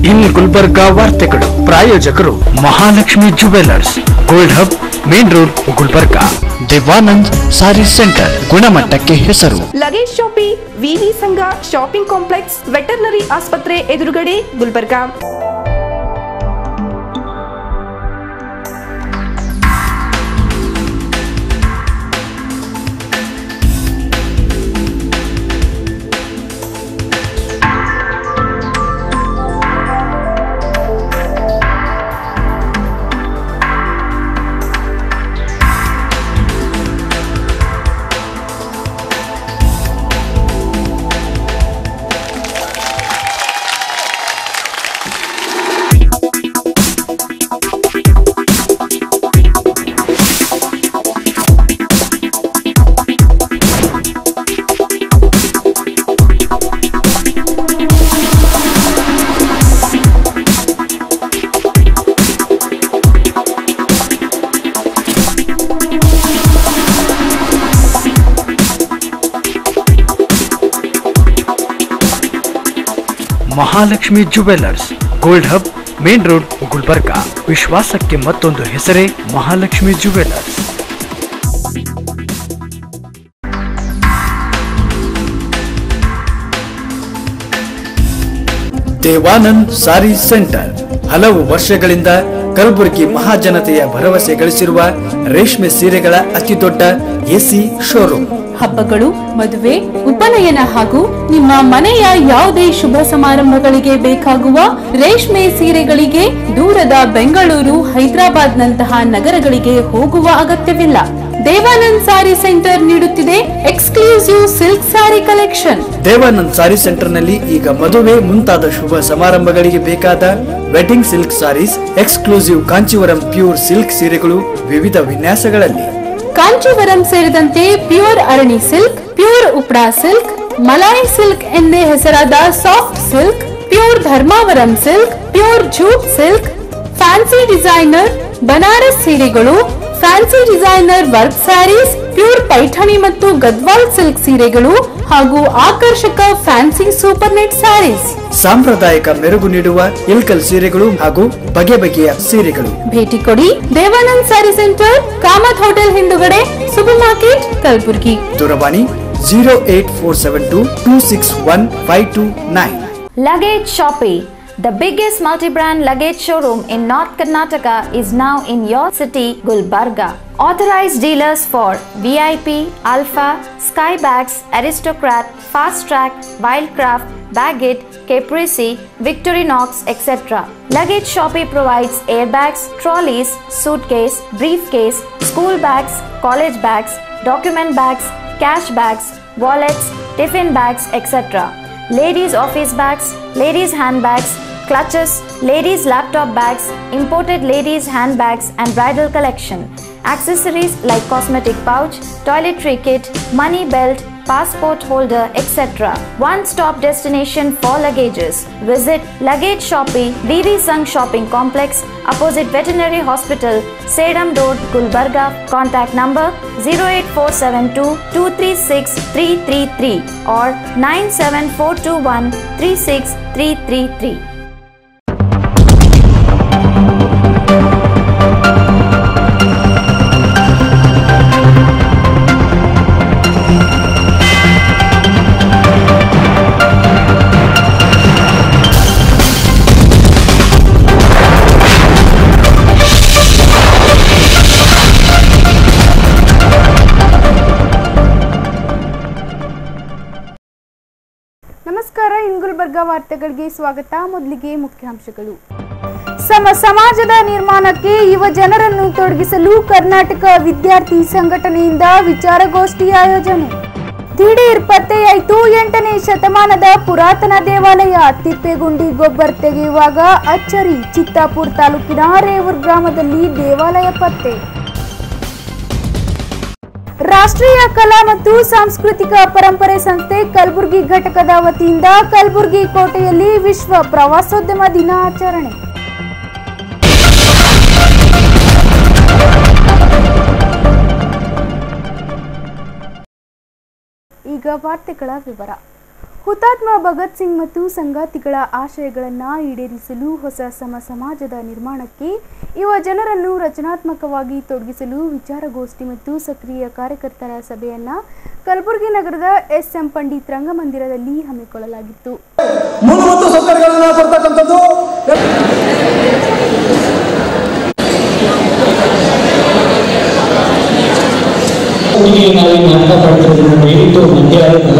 ಇನ್ನು ಗುಲ್ಬರ್ಗಾ ವಾರ್ತೆಗಳು ಪ್ರಾಯೋಜಕರು Mahalakshmi jewellers gold hub main road Gulbarga Devanand sari centre ಗುಣಮಟ್ಟಕ್ಕೆ ಹೆಸರು ಲಗೇಜ್ ಶಾಪಿ ವಿವಿ ಸಂಘ ಶಾಪಿಂಗ್ ಕಾಂಪ್ಲೆಕ್ಸ್ ವೆಟರ್ನರಿ ಆಸ್ಪತ್ರೆ ಎದುರುಗಡೆ Gulbarga Mahalakshmi jewellers gold hub main road Gulbarga ವಿಶ್ವಾಸಕ್ಕೆ ಮತ್ತೊಂದು ಹೆಸರೇ ಮಹಾಲಕ್ಷ್ಮಿ ಜುವೆಲ್ಲರ್ಸ್ ದೇವಾನಂದ್ ಸಾರಿ ಸೆಂಟರ್ ಹಲವು ವರ್ಷಗಳಿಂದ ಕಲಬುರಗಿ ಮಹಾಜನತೆಯ ಭರವಸೆ ಗಳಿಸಿರುವ ರೇಷ್ಮೆ ಸೀರೆಗಳ ಅತಿದೊಡ್ಡ ಎಸಿ ಶೋರೂಮ್ ಹಬ್ಬಗಳು ಮದುವೆ ಉಪನಯನ ಹಾಗೂ ನಿಮ್ಮ ಮನೆಯ ಯಾವುದೇ ಶುಭ ಸಮಾರಂಭಗಳಿಗೆ ಬೇಕಾಗುವ ರೇಷ್ಮೆ ಸೀರೆಗಳಿಗೆ ದೂರದ ಬೆಂಗಳೂರು ಹೈದರಾಬಾದ್ ನಂತಹ ನಗರಗಳಿಗೆ ಹೋಗುವ ಅಗತ್ಯವಿಲ್ಲ ದೇವಾನಂದ್ ಸಾರಿ ಸೆಂಟರ್ ನೀಡುತ್ತಿದೆ exclusive silk sari collection Devanand sari centre ನಲ್ಲಿ ಈಗ ಮದುವೆ ಮುಂತಾದ ಶುಭ ಸಮಾರಂಭಗಳಿಗೆ ಬೇಕಾದ wedding silk saris exclusive Kanjeevaram pure silk ಸೀರೆಗಳು ವಿವಿಧ ವಿನ್ಯಾಸಗಳಲ್ಲಿ ಕಾಂಚೀವರಂ ಸೇರಿದಂತೆ pure Arani silk pure Uppada silk Malai silk ಎಂದೇ ಹೆಸರಾದ soft silk pure Dharmavaram silk pure jute silk fancy designer Banaras ಸೀರೆಗಳು fancy designer work saris pure Paithani ಮತ್ತು ಗದ್ವಾಲ್ ಸಿಲ್ಕ್ ಸೀರೆಗಳು ಹಾಗೂ ಆಕರ್ಷಕ ಫ್ಯಾನ್ಸಿ ಸೂಪರ್ ನೆಟ್ ಸ್ಯಾರೀಸ್ ಸಾಂಪ್ರದಾಯಿಕ ಮೆರುಗು ನೀಡುವ ಇಲ್ಕಲ್ ಸೀರೆಗಳು ಹಾಗೂ ಬಗೆ ಬಗೆಯ ಸೀರೆಗಳು ಭೇಟಿ ಕೊಡಿ ದೇವಾನಂದ್ ಸ್ಯಾರಿ ಸೆಂಟರ್ ಕಾಮತ್ ಹೋಟೆಲ್ ಹಿಂದುಗಡೆ ಸೂಪರ್ ಮಾರ್ಕೆಟ್ ಕಲಬುರ್ಗಿ ದೂರವಾಣಿ zero eight four seven two two six one five two nine Luggage Shoppe, the biggest multi-brand luggage showroom in North Karnataka is now in your city, Gulbarga. Authorized dealers for VIP, Alpha, Skybags, Aristocrat, Fast Track, Wildcraft, Baggett, Caprese, Victorinox, etc. Luggage Shoppe provides airbags, trolleys, suitcase, briefcase, school bags, college bags, document bags, cash bags, wallets, tiffin bags, etc ladies' office bags, ladies' handbags, clutches, ladies' laptop bags, imported ladies' handbags, and bridal collection. Accessories like cosmetic pouch, toiletry kit, money belt, passport holder, etc. One stop destination for luggages. Visit Luggage Shoppe, VV Sung Shopping Complex, opposite Veterinary Hospital, Sedam Road, Gulbarga. Contact number 08472 236 333 or 97421 36333. ನಮಸ್ಕಾರ ಇಂಗುಲ್ಬರ್ಗ ವಾರ್ತೆಗಳಿಗೆ ಸ್ವಾಗತ ಮೊದಲಿಗೆ ಮುಖ್ಯಾಂಶಗಳು ಸಮ ಸಮಾಜದ ನಿರ್ಮಾಣಕ್ಕೆ ಯುವ ಜನರನ್ನು ತೊಡಗಿಸಲು ಕರ್ನಾಟಕ ವಿದ್ಯಾರ್ಥಿ ಸಂಘಟನೆಯಿಂದ ವಿಚಾರಗೋಷ್ಠಿ ಆಯೋಜನೆ ದಿಢೀರ್ ಪತ್ತೆಯಾಯಿತು ಎಂಟನೇ ಶತಮಾನದ ಪುರಾತನ ದೇವಾಲಯ ತಿಪ್ಪೇಗುಂಡಿ ಗೊಬ್ಬರ ತೆಗೆಯುವಾಗ ಅಚ್ಚರಿ ಚಿತ್ತಾಪುರ ತಾಲೂಕಿನ ರೇವೂರ್ ಗ್ರಾಮದಲ್ಲಿ ದೇವಾಲಯ ಪತ್ತೆ ರಾಷ್ಟ್ರೀಯ ಕಲಾ ಮತ್ತು ಸಾಂಸ್ಕೃತಿಕ ಪರಂಪರೆ ಸಂಸ್ಥೆ ಕಲಬುರಗಿ ಘಟಕದ ವತಿಯಿಂದ ಕಲಬುರಗಿ ಕೋಟೆಯಲ್ಲಿ ವಿಶ್ವ ಪ್ರವಾಸೋದ್ಯಮ ದಿನ ಆಚರಣೆ ಈಗ ವಾರ್ತೆಗಳ ವಿವರ ಹುತಾತ್ಮ ಭಗತ್ ಸಿಂಗ್ ಮತ್ತು ಸಂಗಾತಿಗಳ ಆಶಯಗಳನ್ನು ಈಡೇರಿಸಲು ಹೊಸ ಸಮ ಸಮಾಜದ ನಿರ್ಮಾಣಕ್ಕೆ ಯುವ ಜನರನ್ನು ರಚನಾತ್ಮಕವಾಗಿ ತೊಡಗಿಸಲು ವಿಚಾರಗೋಷ್ಠಿ ಮತ್ತು ಸಕ್ರಿಯ ಕಾರ್ಯಕರ್ತರ ಸಭೆಯನ್ನ ಕಲಬುರಗಿ ನಗರದ ಎಸ್ ಎಂ ಪಂಡಿತ್ ರಂಗಮಂದಿರದಲ್ಲಿ ಹಮ್ಮಿಕೊಳ್ಳಲಾಗಿತ್ತು ಮೂಲಭೂತ ಸೌಕರ್ಯಗಳನ್ನು ಕೊಡ್ತಕ್ಕಂಥದ್ದು ಹುಡುಗಿ ನಾವು ಈ ನಾಟಕ ಮಾಡ್ತಿರೋದ್ರಿಂದ ದಯವಿಟ್ಟು ಮಧ್ಯ ಆಗಲ್ಲ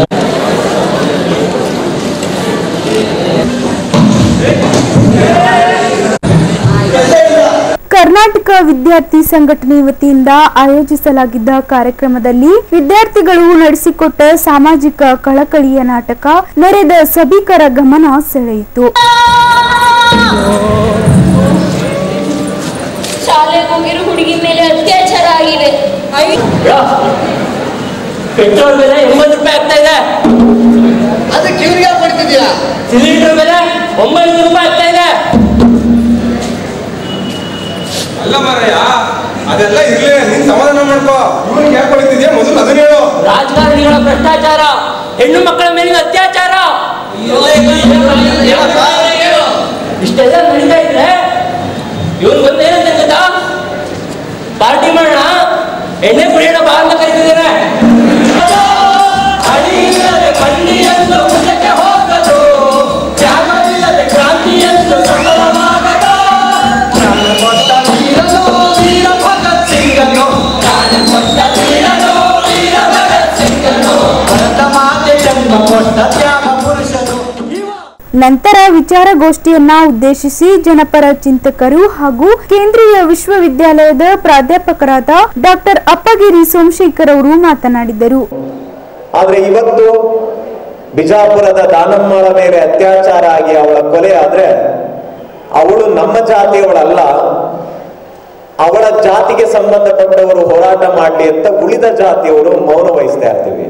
ಕರ್ನಾಟಕ ವಿದ್ಯಾರ್ಥಿ ಸಂಘಟನೆ ವತಿಯಿಂದ ಆಯೋಜಿಸಲಾಗಿದ್ದ ಕಾರ್ಯಕ್ರಮದಲ್ಲಿ ವಿದ್ಯಾರ್ಥಿಗಳು ನಡೆಸಿಕೊಟ್ಟ ಸಾಮಾಜಿಕ ಕಳಕಳಿಯ ನಾಟಕ ನೆರೆದ ಸಭಿಕರ ಗಮನ ಸೆಳೆಯಿತು ಶಾಲೆಗೆ ಹೋಗಿರೋ ಹುಡುಗಿ ಮೇಲೆ ಅತ್ಯಾಚಾರ ಆಗಿದೆ ಪೆಟ್ರೋಲ್ ಬೆಲೆ ಎಂಬತ್ತು ರೂಪಾಯಿ ಆಗ್ತಾ ಇದೆ ಅದಕ್ಕೆ ಇವ್ರಿಗೆ ಪಡ್ತಿದ್ಯಾ ಸಿಲಿಂಡರ್ ಬೆಲೆ ಒಂಬೈನೂರು ರೂಪಾಯಿ ಆಗ್ತಾ ಇದೆ ಅಲ್ಲ ಮಾರಯ್ಯ ಅದೆಲ್ಲ ಇರ್ಲಿ ನೀನ್ ಸಮಾಧಾನ ಮಾಡ್ಕೋ ಇವ್ರಿಗೆ ಯಾಕೆ ಹೊಡಿತಿದ್ಯಾ ಮೊದಲು ಅದನ್ನ ಹೇಳು ರಾಜಕಾರಣಿಗಳ ಭ್ರಷ್ಟಾಚಾರ ಹೆಣ್ಣು ಮಕ್ಕಳ ಮೇಲಿನ ಅತ್ಯಾಚಾರ ಇಷ್ಟೆಲ್ಲ ನಡೀತಾ ಇದ್ರೆ ಇವನ್ ಬಂದು ಏನಂತ ಗೊತ್ತಾ ಪಾರ್ಟಿ ಮಾಡೋಣ ಎಣ್ಣೆ ಕುಡಿಯೋಣ ಬಾ ಅಂತ ಕರಿತಿದ್ದಾರೆ ಅಡಿಯಿಲ್ಲದೆ ಕಣ್ಣಿಯಂದು ಮುಂದಕ್ಕೆ ಹೋಗದು ತ್ಯಾಗವಿಲ್ಲದೆ ಕ್ರಾಂತಿಯಂದು ಸಫಲವಾಗದು ಪ್ರಾಣ ಕೊಟ್ಟ ವೀರನು ವೀರ ಭಗತ್ ಸಿಂಗನು ಪ್ರಾಣ ಕೊಟ್ಟ ವೀರನು ವೀರ ಭಗತ್ ಸಿಂಗನು ಭರತ ಮಾತೆ ಜನ್ಮ ಕೊಟ್ಟ ತ್ಯಾಗ ಪುರುಷನು ಇವ ನಂತರ ವಿಚಾರಗೋಷ್ಠಿಯನ್ನ ಉದ್ದೇಶಿಸಿ ಜನಪರ ಚಿಂತಕರು ಹಾಗೂ ಕೇಂದ್ರೀಯ ವಿಶ್ವವಿದ್ಯಾಲಯದ ಪ್ರಾಧ್ಯಾಪಕರಾದ ಡಾಕ್ಟರ್ ಅಪ್ಪಗಿರಿ ಸೋಮಶೇಖರ್ ಅವರು ಮಾತನಾಡಿದರು ಆದ್ರೆ ಇವತ್ತು ಬಿಜಾಪುರದ ದಾನಮ್ಮಳ ಮೇಲೆ ಅತ್ಯಾಚಾರ ಆಗಿ ಅವಳ ಕೊಲೆ ಆದ್ರೆ ಅವಳು ನಮ್ಮ ಜಾತಿಯವಳಲ್ಲ ಅವಳ ಜಾತಿಗೆ ಸಂಬಂಧಪಟ್ಟವರು ಹೋರಾಟ ಮಾಡಲಿ ಅಂತ ಉಳಿದ ಜಾತಿಯವರು ಮೌನ ವಹಿಸ್ತಾ ಇರ್ತೀವಿ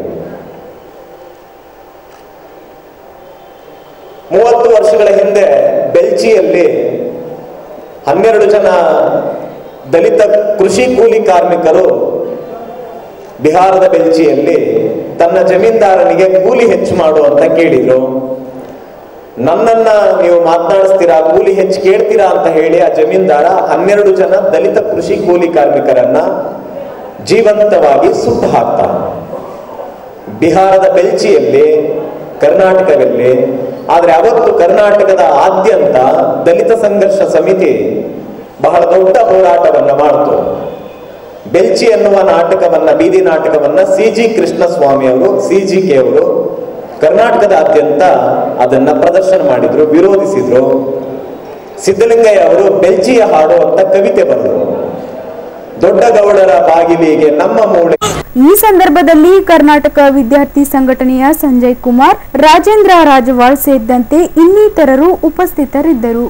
ಮೂವತ್ತು ವರ್ಷಗಳ ಹಿಂದೆ ಬೆಲ್ಚಿಯಲ್ಲಿ ಹನ್ನೆರಡು ಜನ ದಲಿತ ಕೃಷಿ ಕೂಲಿ ಕಾರ್ಮಿಕರು ಬಿಹಾರದ ಬೆಲ್ಚಿಯಲ್ಲಿ ತನ್ನ ಜಮೀನ್ದಾರನಿಗೆ ಕೂಲಿ ಹೆಚ್ಚು ಮಾಡು ಅಂತ ಕೇಳಿದ್ರು ನನ್ನನ್ನ ನೀವು ಮಾತನಾಡಿಸ್ತೀರಾ ಕೂಲಿ ಹೆಚ್ಚು ಕೇಳ್ತೀರಾ ಅಂತ ಹೇಳಿ ಆ ಜಮೀನ್ದಾರ ಹನ್ನೆರಡು ಜನ ದಲಿತ ಕೃಷಿ ಕೂಲಿ ಕಾರ್ಮಿಕರನ್ನ ಜೀವಂತವಾಗಿ ಸುಟ್ಟು ಹಾಕ್ತಾನೆ ಬಿಹಾರದ ಬೆಲ್ಚಿಯಲ್ಲಿ ಕರ್ನಾಟಕದಲ್ಲಿ ಆದ್ರೆ ಅವತ್ತು ಕರ್ನಾಟಕದ ಆದ್ಯಂತ ದಲಿತ ಸಂಘರ್ಷ ಸಮಿತಿ ಬಹಳ ದೊಡ್ಡ ಹೋರಾಟವನ್ನ ಮಾಡ್ತು ಬೆಲ್ಚಿ ಎನ್ನುವ ನಾಟಕವನ್ನ ಬೀದಿ ನಾಟಕವನ್ನ ಸಿ ಜಿ ಕೃಷ್ಣಸ್ವಾಮಿ ಅವರು ಸಿ ಜಿ ಕೆ ಅವರು ಕರ್ನಾಟಕದಾದ್ಯಂತ ಅದನ್ನ ಪ್ರದರ್ಶನ ಮಾಡಿದ್ರು ವಿರೋಧಿಸಿದ್ರು ಸಿದ್ದಲಿಂಗಯ್ಯ ಅವರು ಬೆಲ್ಚಿಯ ಹಾಡು ಅಂತ ಕವಿತೆ ಬರೆದರು ದೊಡ್ಡ ಗೌಡರ ಬಾಗಿಲಿಗೆ ನಮ್ಮ ಮೂಳೆ ಈ ಸಂದರ್ಭದಲ್ಲಿ ಕರ್ನಾಟಕ ವಿದ್ಯಾರ್ಥಿ ಸಂಘಟನೆಯ ಸಂಜಯ್ ಕುಮಾರ್ ರಾಜೇಂದ್ರ ರಾಜವಾಳ್ ಸೇರಿದಂತೆ ಇನ್ನಿತರರು ಉಪಸ್ಥಿತರಿದ್ದರು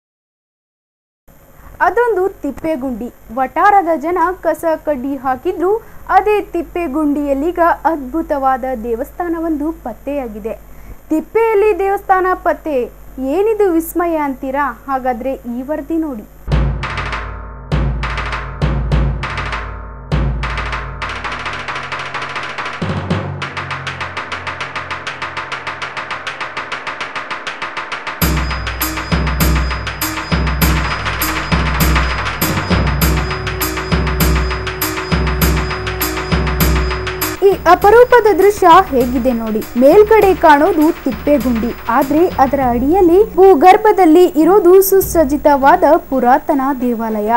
ಅದೊಂದು ತಿಪ್ಪೆಗುಂಡಿ ವಟಾರದ ಜನ ಕಸ ಕಡ್ಡಿ ಹಾಕಿದ್ರು ಅದೇ ತಿಪ್ಪೆಗುಂಡಿಯಲ್ಲೀಗ ಅದ್ಭುತವಾದ ದೇವಸ್ಥಾನವೊಂದು ಪತ್ತೆಯಾಗಿದೆ ತಿಪ್ಪೆಯಲ್ಲಿ ದೇವಸ್ಥಾನ ಪತ್ತೆ ಏನಿದು ವಿಸ್ಮಯ ಅಂತೀರಾ ಹಾಗಾದ್ರೆ ಈ ವರದಿ ನೋಡಿ ಈ ಅಪರೂಪದ ದೃಶ್ಯ ಹೇಗಿದೆ ನೋಡಿ ಮೇಲ್ಗಡೆ ಕಾಣೋದು ತಿಪ್ಪೆಗುಂಡಿ ಆದ್ರೆ ಅದರ ಅಡಿಯಲ್ಲಿ ಭೂಗರ್ಭದಲ್ಲಿ ಇರೋದು ಸುಸಜ್ಜಿತವಾದ ಪುರಾತನ ದೇವಾಲಯ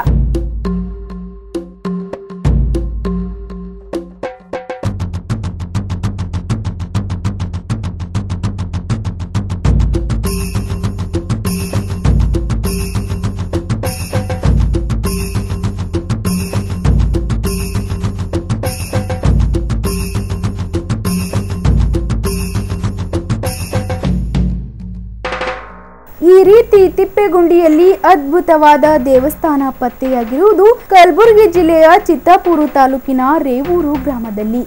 ಈ ರೀತಿ ತಿಪ್ಪೆಗುಂಡಿಯಲ್ಲಿ ಅದ್ಭುತವಾದ ದೇವಸ್ಥಾನ ಪತ್ತೆಯಾಗಿರುವುದು ಕಲಬುರಗಿ ಜಿಲ್ಲೆಯ ಚಿತ್ತಾಪುರ ತಾಲೂಕಿನ ರೇವೂರು ಗ್ರಾಮದಲ್ಲಿ